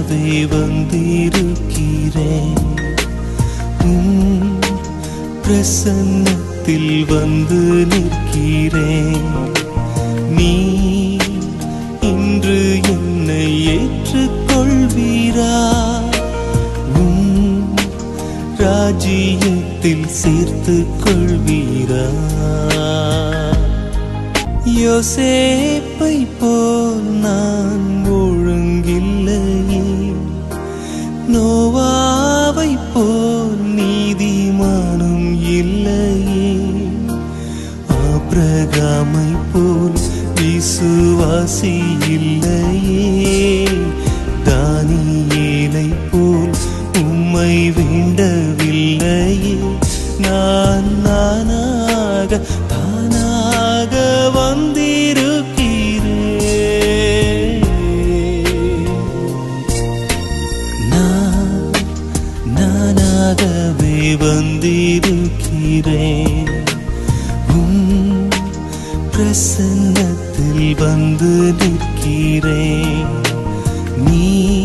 நானாகவே வந்திருக்கிறேன் உம் பிரசன்னத்தில் வந்து நிற்கிறேன் நீ இன்று என்னை ஏற்றுக்கொள்வீரா உம் ராஜ்யத்தில் சேர்த்து கொள்வீரா யோசேப்பை போல் நான் ஒழுங்கில்லையே நோவாவை போல் நீதிமானும் இல்லையே ஆபிரகாமை போல் விசுவாசி இல்லையே தானியேலை போல் உம்மை வேண்டவில்லையே நான் நானாக தானாக வந்திருக்கிறேன் நான் நானாகவே வந்திருக்கிறேன் உம் பிரசன்னத்தில் வந்து நிற்கிறேன் நீ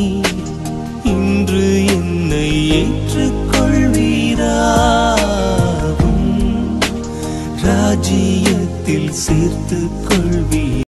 இன்று என்னை ஏற்றுக்கொள்வீராவும் ராஜ்யத்தில் சேர்த்து கொள்